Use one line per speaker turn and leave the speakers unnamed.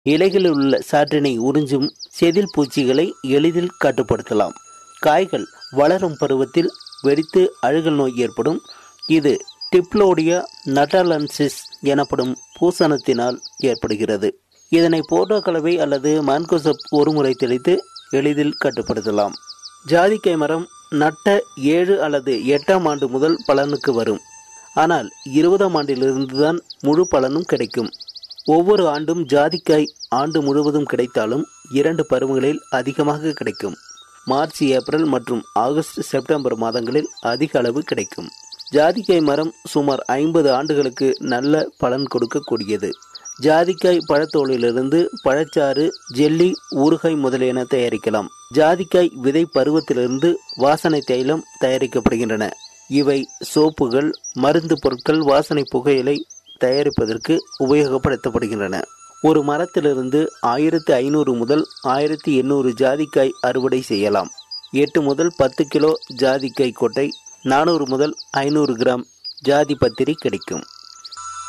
இலைகளில் உள்ள சாற்றினை உறிஞ்சும் செதில் பூச்சிகளை எளிதில் கட்டுப்படுத்தலாம் காய்கள் வளரும் பருவத்தில் வெடித்து அழுகல் நோய் ஏற்படும் இது டிப்ளோடியா நட்டாலன்சிஸ் எனப்படும் பூசணத்தினால் ஏற்படுகிறது இதனை போட்டோ கலவை அல்லது மான்கோசப் ஒருமுறை தெளித்து எளிதில் கட்டுப்படுத்தலாம் ஜாதிக்காய் மரம் நட்ட ஏழு அல்லது எட்டாம் ஆண்டு முதல் பலனுக்கு வரும் ஆனால் இருபதாம் ஆண்டிலிருந்துதான் முழு பலனும் கிடைக்கும் ஒவ்வொரு ஆண்டும் ஜாதிக்காய் ஆண்டு முழுவதும் கிடைத்தாலும் இரண்டு பருவங்களில் அதிகமாக கிடைக்கும் மார்ச் ஏப்ரல் மற்றும் ஆகஸ்ட் செப்டம்பர் மாதங்களில் அதிக அளவு கிடைக்கும் ஜாதிக்காய் மரம் சுமார் ஐம்பது ஆண்டுகளுக்கு நல்ல பலன் கொடுக்கக்கூடியது ஜாதிக்காய் பழத்தோலிலிருந்து பழச்சாறு ஜெல்லி ஊறுகாய் முதலியன தயாரிக்கலாம் ஜாதிக்காய் விதை பருவத்திலிருந்து வாசனை தைலம் தயாரிக்கப்படுகின்றன இவை சோப்புகள் மருந்து பொருட்கள் வாசனை புகையிலை தயாரிப்பதற்கு உபயோகப்படுத்தப்படுகின்றன ஒரு மரத்திலிருந்து ஆயிரத்தி ஐநூறு முதல் ஆயிரத்தி எண்ணூறு ஜாதிக்காய் அறுவடை செய்யலாம் எட்டு முதல் பத்து கிலோ ஜாதிக்காய் கொட்டை நானூறு முதல் ஐநூறு கிராம் ஜாதி பத்திரி கிடைக்கும்